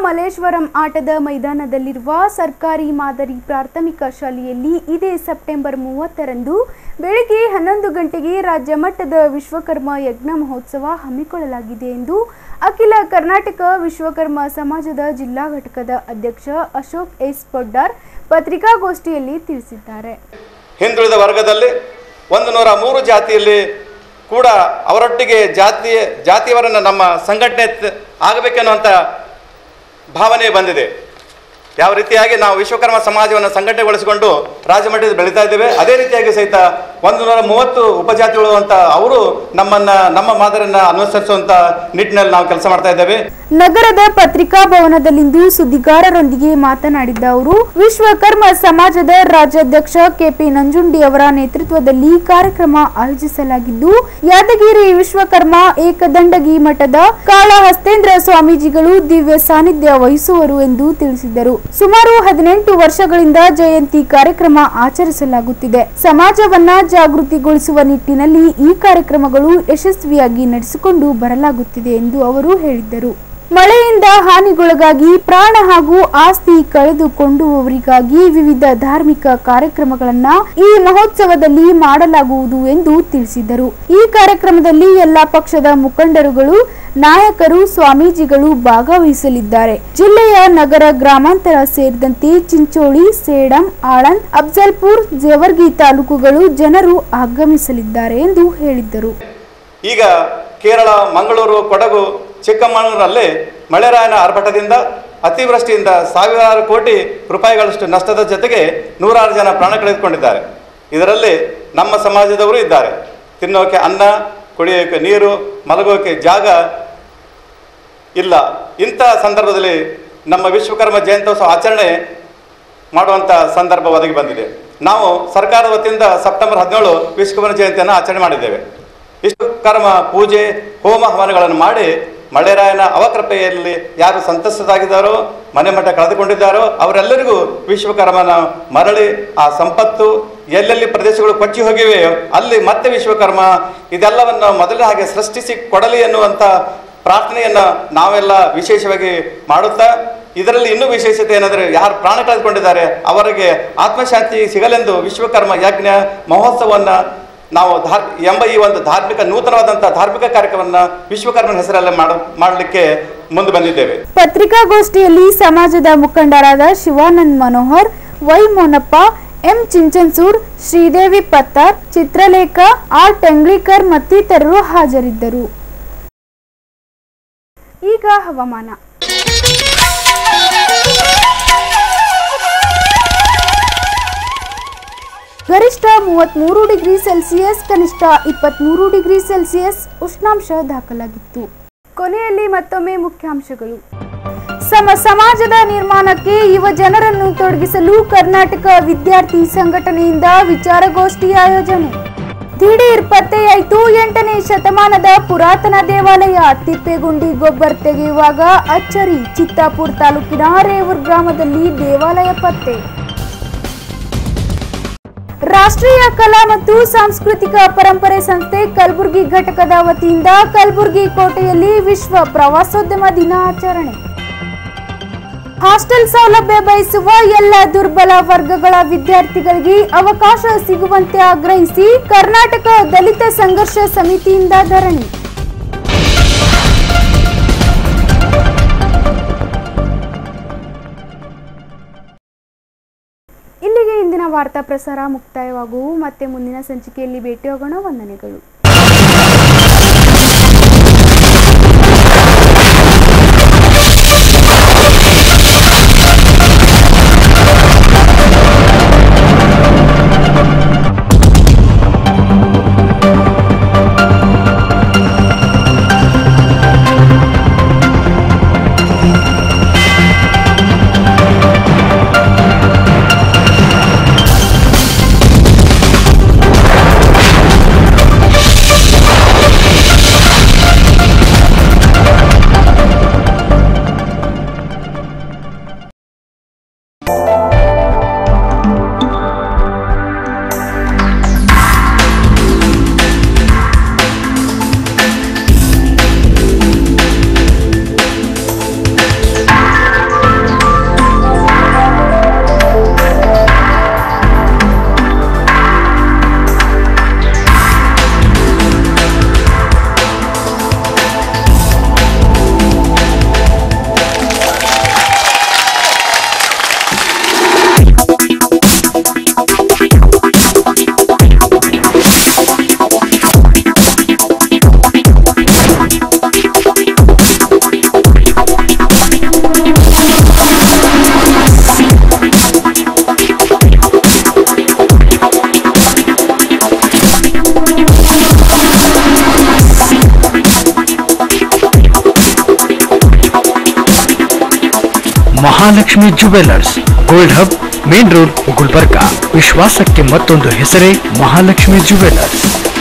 ಮಲೇಶ್ವರಂ ಆಟದ ಮೈದಾನದಲ್ಲಿರುವ ಸರ್ಕಾರಿ ಮಾದರಿ ಪ್ರಾಥಮಿಕ ಶಾಲೆಯಲ್ಲಿ ಇದೇ ಸೆಪ್ಟೆಂಬರ್ ಮೂವತ್ತರಂದು ಬೆಳಗ್ಗೆ ಹನ್ನೊಂದು ಗಂಟೆಗೆ ರಾಜ್ಯ ಮಟ್ಟದ ವಿಶ್ವಕರ್ಮ ಯಜ್ಞ ಮಹೋತ್ಸವ ಹಮ್ಮಿಕೊಳ್ಳಲಾಗಿದೆ ಎಂದು ಅಖಿಲ ಕರ್ನಾಟಕ ವಿಶ್ವಕರ್ಮ ಸಮಾಜದ ಜಿಲ್ಲಾ ಘಟಕದ ಅಧ್ಯಕ್ಷ ಅಶೋಕ್ ಎಸ್ ಪೊಡ್ಡಾರ್ ಪತ್ರಿಕಾಗೋಷ್ಠಿಯಲ್ಲಿ ತಿಳಿಸಿದ್ದಾರೆ ಹಿಂದುಳಿದ ವರ್ಗದಲ್ಲಿ ಒಂದು ನೂರ ಮೂರು ಜಾತಿಯಲ್ಲಿ ಕೂಡ ಅವರೊಟ್ಟಿಗೆ ಜಾತಿ ಜಾತಿಯವರನ್ನು ನಮ್ಮ ಸಂಘಟನೆ ತ- ಆಗಬೇಕೆನ್ನುವಂಥ ಭಾವನೆ ಬಂದಿದೆ ಯಾವ ರೀತಿಯಾಗಿ ನಾವು ವಿಶ್ವಕರ್ಮ ಸಮಾಜವನ್ನು ಸಂಘಟನೆಗೊಳಿಸಿಕೊಂಡು ರಾಜ್ಯ ಮಟ್ಟದಲ್ಲಿ ಬೆಳೀತಾ ಇದ್ದೇವೆ ಅದೇ ರೀತಿಯಾಗಿ ಸಹಿತ ಒಂದು ನೂರ ಮೂವತ್ತು ಉಪಜಾತಿಗಳು ಅಂತ ಅವರು ನಮ್ಮನ್ನ ನಮ್ಮ ಮಾದರಿಯನ್ನು ಅನುಸರಿಸುವಂಥ ನಿಟ್ಟಿನಲ್ಲಿ ನಾವು ಕೆಲಸ ಮಾಡ್ತಾ ಇದ್ದೇವೆ ನಗರದ ಪತ್ರಿಕಾ ಭವನದಲ್ಲಿಂದು ಸುದ್ದಿಗಾರರೊಂದಿಗೆ ಮಾತನಾಡಿದ ಅವರು ವಿಶ್ವಕರ್ಮ ಸಮಾಜದ ರಾಜ್ಯಾಧ್ಯಕ್ಷ ಕೆಪಿ ನಂಜುಂಡಿ ಅವರ ನೇತೃತ್ವದಲ್ಲಿ ಕಾರ್ಯಕ್ರಮ ಆಯೋಜಿಸಲಾಗಿದ್ದು ಯಾದಗಿರಿ ವಿಶ್ವಕರ್ಮ ಏಕದಂಡಗಿ ಮಠದ ಕಾಳಹಸ್ತೇಂದ್ರ ಸ್ವಾಮೀಜಿಗಳು ದಿವ್ಯ ಸಾನ್ನಿಧ್ಯ ವಹಿಸುವರು ಎಂದು ತಿಳಿಸಿದರು ಸುಮಾರು ಹದಿನೆಂಟು ವರ್ಷಗಳಿಂದ ಜಯಂತಿ ಕಾರ್ಯಕ್ರಮ ಆಚರಿಸಲಾಗುತ್ತಿದೆ ಸಮಾಜವನ್ನ ಜಾಗೃತಿಗೊಳಿಸುವ ನಿಟ್ಟಿನಲ್ಲಿ ಈ ಕಾರ್ಯಕ್ರಮಗಳು ಯಶಸ್ವಿಯಾಗಿ ನಡೆಸಿಕೊಂಡು ಬರಲಾಗುತ್ತಿದೆ ಎಂದು ಅವರು ಹೇಳಿದ್ದರು ಮಳೆಯಿಂದ ಹಾನಿಗೊಳಗಾಗಿ ಪ್ರಾಣ ಹಾಗೂ ಆಸ್ತಿ ಕಳೆದುಕೊಂಡುವವರಿಗಾಗಿ ವಿವಿಧ ಧಾರ್ಮಿಕ ಕಾರ್ಯಕ್ರಮಗಳನ್ನ ಈ ಮಹೋತ್ಸವದಲ್ಲಿ ಮಾಡಲಾಗುವುದು ಎಂದು ತಿಳಿಸಿದರು ಈ ಕಾರ್ಯಕ್ರಮದಲ್ಲಿ ಎಲ್ಲಾ ಪಕ್ಷದ ಮುಖಂಡರುಗಳು ನಾಯಕರು ಸ್ವಾಮೀಜಿಗಳು ಭಾಗವಹಿಸಲಿದ್ದಾರೆ ಜಿಲ್ಲೆಯ ನಗರ ಗ್ರಾಮಾಂತರ ಸೇರಿದಂತೆ ಚಿಂಚೋಳಿ ಸೇಡಂ ಆಳಂದ್ ಅಫ್ಜಲ್ಪುರ್ ಜೇವರ್ಗಿ ತಾಲೂಕುಗಳು ಜನರು ಆಗಮಿಸಲಿದ್ದಾರೆ ಎಂದು ಹೇಳಿದ್ದರು ಈಗ ಕೇರಳ ಮಂಗಳೂರು ಕೊಡಗು ಚಿಕ್ಕಮಗಳೂರಿನಲ್ಲಿ ಮಳೆರಾಯನ ಆರ್ಭಟದಿಂದ ಅತಿವೃಷ್ಟಿಯಿಂದ ಸಾವಿರಾರು ಕೋಟಿ ರೂಪಾಯಿಗಳಷ್ಟು ನಷ್ಟದ ಜೊತೆಗೆ ನೂರಾರು ಜನ ಪ್ರಾಣ ಕಳೆದುಕೊಂಡಿದ್ದಾರೆ ಇದರಲ್ಲಿ ನಮ್ಮ ಸಮಾಜದವರು ಇದ್ದಾರೆ ತಿನ್ನೋಕೆ ಅನ್ನ ಕುಡಿಯೋಕೆ ನೀರು ಮಲಗೋಕೆ ಜಾಗ ಇಲ್ಲ ಇಂಥ ಸಂದರ್ಭದಲ್ಲಿ ನಮ್ಮ ವಿಶ್ವಕರ್ಮ ಜಯಂತ್ಯೋತ್ಸವ ಆಚರಣೆ ಮಾಡುವಂಥ ಸಂದರ್ಭ ಒದಗಿ ಬಂದಿದೆ ನಾವು ಸರ್ಕಾರದ ವತಿಯಿಂದ ಸೆಪ್ಟೆಂಬರ್ ಹದಿನೇಳು ವಿಶ್ವಕರ್ಮ ಜಯಂತಿಯನ್ನು ಆಚರಣೆ ಮಾಡಿದ್ದೇವೆ ವಿಶ್ವಕರ್ಮ ಪೂಜೆ ಹೋಮ ಹವನಗಳನ್ನು ಮಾಡಿ ಮಳೆರಾಯನ ಅವಕೃಪೆಯಲ್ಲಿ ಯಾರು ಸಂತಸ್ತರಾಗಿದ್ದಾರೋ ಮನೆ ಮಠ ಕಳೆದುಕೊಂಡಿದ್ದಾರೋ ಅವರೆಲ್ಲರಿಗೂ ವಿಶ್ವಕರ್ಮನ ಮರಳಿ ಆ ಸಂಪತ್ತು ಎಲ್ಲೆಲ್ಲಿ ಪ್ರದೇಶಗಳು ಕೊಚ್ಚಿ ಹೋಗಿವೆಯೋ ಅಲ್ಲಿ ಮತ್ತೆ ವಿಶ್ವಕರ್ಮ ಇದೆಲ್ಲವನ್ನು ಮೊದಲೇ ಹಾಗೆ ಸೃಷ್ಟಿಸಿ ಕೊಡಲಿ ಎನ್ನುವಂಥ ಪ್ರಾರ್ಥನೆಯನ್ನು ನಾವೆಲ್ಲ ವಿಶೇಷವಾಗಿ ಮಾಡುತ್ತಾ ಇದರಲ್ಲಿ ಇನ್ನೂ ವಿಶೇಷತೆ ಏನಂದರೆ ಯಾರು ಪ್ರಾಣ ಕಳೆದುಕೊಂಡಿದ್ದಾರೆ ಅವರಿಗೆ ಆತ್ಮಶಾಂತಿ ಸಿಗಲೆಂದು ವಿಶ್ವಕರ್ಮ ಯಜ್ಞ ಮಹೋತ್ಸವವನ್ನು ನಾವು ಧಾರ್ ಎಂಬ ಈ ಒಂದು ಧಾರ್ಮಿಕ ನೂತನವಾದಂಥ ಧಾರ್ಮಿಕ ಕಾರ್ಯಕ್ರಮವನ್ನು ವಿಶ್ವಕರ್ಮನ ಹೆಸರಲ್ಲಿ ಮಾಡ ಮಾಡಲಿಕ್ಕೆ ಮುಂದೆ ಬಂದಿದ್ದೇವೆ ಪತ್ರಿಕಾಗೋಷ್ಠಿಯಲ್ಲಿ ಸಮಾಜದ ಮುಖಂಡರಾದ Shivanand Manohar Y Monappa M Chinchansur Sridevi Pattar Chitralekha R Tenglikar ಮತ್ತಿತರರು ಹಾಜರಿದ್ದರು ಈಗ ಹವಾಮಾನ ಗರಿಷ್ಠ ಮೂವತ್ತ್ಮೂರು ಡಿಗ್ರಿ ಸೆಲ್ಸಿಯಸ್ ಕನಿಷ್ಠ ಇಪ್ಪತ್ತ್ಮೂರು ಡಿಗ್ರಿ ಸೆಲ್ಸಿಯಸ್ ಉಷ್ಣಾಂಶ ದಾಖಲಾಗಿತ್ತು ಕೊನೆಯಲ್ಲಿ ಮತ್ತೊಮ್ಮೆ ಮುಖ್ಯಾಂಶಗಳು ಸಮ ಸಮಾಜದ ನಿರ್ಮಾಣಕ್ಕೆ ಯುವ ಜನರನ್ನು ತೊಡಗಿಸಲು ಕರ್ನಾಟಕ ವಿದ್ಯಾರ್ಥಿ ಸಂಘಟನೆಯಿಂದ ವಿಚಾರಗೋಷ್ಠಿ ಆಯೋಜನೆ ದಿಢೀರ್ ಪತ್ತೆಯಾಯಿತು ಎಂಟನೇ ಶತಮಾನದ ಪುರಾತನ ದೇವಾಲಯ ತಿಪ್ಪೇಗುಂಡಿ ಗೊಬ್ಬರ ತೆಗೆಯುವಾಗ ಅಚ್ಚರಿ ಚಿತ್ತಾಪುರ ತಾಲೂಕಿನ ರೇವೂರ್ ಗ್ರಾಮದಲ್ಲಿ ದೇವಾಲಯ ಪತ್ತೆ ರಾಷ್ಟ್ರೀಯ ಕಲಾ ಮತ್ತು ಸಾಂಸ್ಕೃತಿಕ ಪರಂಪರೆ ಸಂಸ್ಥೆ ಕಲಬುರಗಿ ಘಟಕದ ವತಿಯಿಂದ ಕಲಬುರಗಿ ಕೋಟೆಯಲ್ಲಿ ವಿಶ್ವ ಪ್ರವಾಸೋದ್ಯಮ ದಿನ ಆಚರಣೆ ಹಾಸ್ಟೆಲ್ ಸೌಲಭ್ಯ ಬಯಸುವ ಎಲ್ಲ ದುರ್ಬಲ ವರ್ಗಗಳ ವಿದ್ಯಾರ್ಥಿಗಳಿಗೆ ಅವಕಾಶ ಸಿಗುವಂತೆ ಆಗ್ರಹಿಸಿ ಕರ್ನಾಟಕ ದಲಿತ ಸಂಘರ್ಷ ಸಮಿತಿಯಿಂದ ಧರಣಿ ಇಲ್ಲಿಗೆ ಇಂದಿನ ವಾರ್ತಾ ಪ್ರಸಾರ ಮುಕ್ತಾಯವಾಗುವು ಮತ್ತೆ ಮುಂದಿನ ಸಂಚಿಕೆಯಲ್ಲಿ ಭೇಟಿಯಾಗೋಣ ವಂದನೆಗಳು Mahalakshmi jewellers gold hub main road Gulbarga ವಿಶ್ವಾಸಕ್ಕೆ ಮತ್ತೊಂದು ಹೆಸರೇ ಮಹಾಲಕ್ಷ್ಮಿ ಜುವೆಲ್ಲರ್ಸ್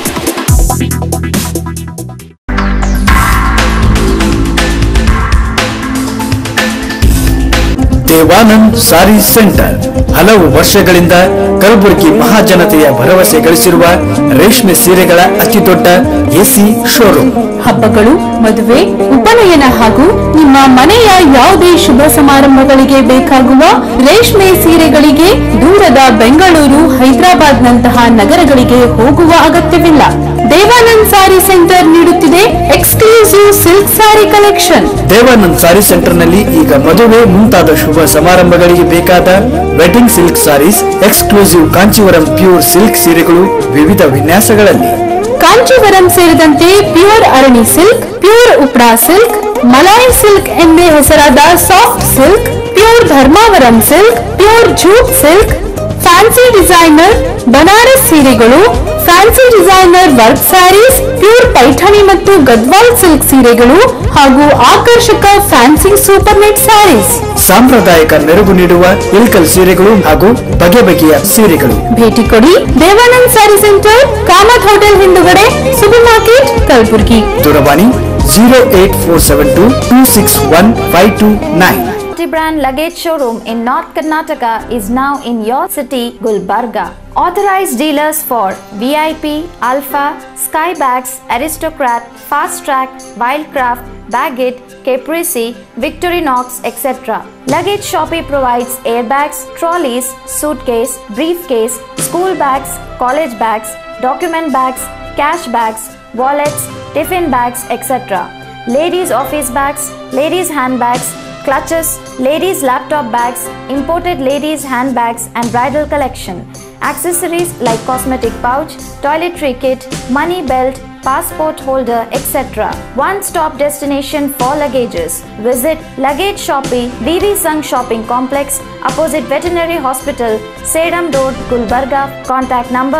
ದೇವಾನಂದ್ ಸಾರಿ ಸೆಂಟರ್ ಹಲವು ವರ್ಷಗಳಿಂದ ಕಲಬುರಗಿ ಮಹಾಜನತೆಯ ಭರವಸೆ ಗಳಿಸಿರುವ ರೇಷ್ಮೆ ಸೀರೆಗಳ ಅತಿದೊಡ್ಡ ಎಸಿ ಶೋರೂಮ್ ಹಬ್ಬಗಳು ಮದುವೆ ಉಪನಯನ ಹಾಗೂ ನಿಮ್ಮ ಮನೆಯ ಯಾವುದೇ ಶುಭ ಸಮಾರಂಭಗಳಿಗೆ ಬೇಕಾಗುವ ರೇಷ್ಮೆ ಸೀರೆಗಳಿಗೆ ದೂರದ ಬೆಂಗಳೂರು ಹೈದರಾಬಾದ್ ನಂತಹ ನಗರಗಳಿಗೆ ಹೋಗುವ ಅಗತ್ಯವಿಲ್ಲ ದೇವಾನಂದ್ ಸಾರಿ ಸೆಂಟರ್ ನೀಡುತ್ತಿದೆ exclusive silk sari collection Devanand sari ಸೆಂಟರ್ನಲ್ಲಿ ಈಗ ಮದುವೆ ಮುಂತಾದ ಶುಭ ಸಮಾರಂಭಗಳಿಗೆ ಬೇಕಾದ wedding silk saris exclusive Kanjeevaram pure silk ಸೀರೆಗಳು ವಿವಿಧ ವಿನ್ಯಾಸಗಳಲ್ಲಿ ಕಾಂಚೀವರಂ ಸೇರಿದಂತೆ pure Arani silk pure Uppada silk Malai silk ಎಂದೇ ಹೆಸರಾದ soft silk pure Dharmavaram silk pure jute silk fancy designer Banaras ಸೀರೆಗಳು fancy designer work saris pure Paithani ಮತ್ತು ಗದ್ವಾಲ್ ಸಿಲ್ಕ್ ಸೀರೆಗಳು ಹಾಗೂ ಆಕರ್ಷಕ ಫ್ಯಾನ್ಸಿ ಸೂಪರ್ ನೆಟ್ ಸ್ಯಾರೀಸ್ ಸಾಂಪ್ರದಾಯಿಕ ಮೆರುಗು ನೀಡುವ ಇಲ್ಕಲ್ ಸೀರೆಗಳು ಹಾಗೂ ಬಗೆ ಬಗೆಯ ಸೀರೆಗಳು ಭೇಟಿ ಕೊಡಿ ದೇವಾನಂದ್ ಸ್ಯಾರಿ ಸೆಂಟರ್ ಕಾಮತ್ ಹೋಟೆಲ್ ಹಿಂದುಗಡೆ ಸೂಪರ್ ಮಾರ್ಕೆಟ್ ಕಲಬುರಗಿ ದೂರವಾಣಿ zero eight four seven two two six one five two nine Multi-brand luggage showroom in North Karnataka is now in your city, Gulbarga. Authorized dealers for VIP, Alpha, Skybags, Aristocrat, Fast Track, Wildcraft, Baggett, Caprese, Victorinox, etc. Luggage Shoppe provides airbags, trolleys, suitcase, briefcase, school bags, college bags, document bags, cash bags, wallets, tiffin bags, etc. Ladies office bags, ladies handbags, clutches, ladies laptop bags, imported ladies handbags and bridal collection, accessories like cosmetic pouch, toiletry kit, money belt, passport holder, etc. One-stop destination for luggages. Visit Luggage Shoppe, BB Sung Shopping Complex, opposite Veterinary Hospital, Sedam Road, Gulbarga. Contact number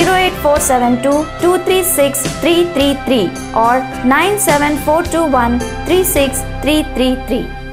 08472 236 333 or 97421 36333.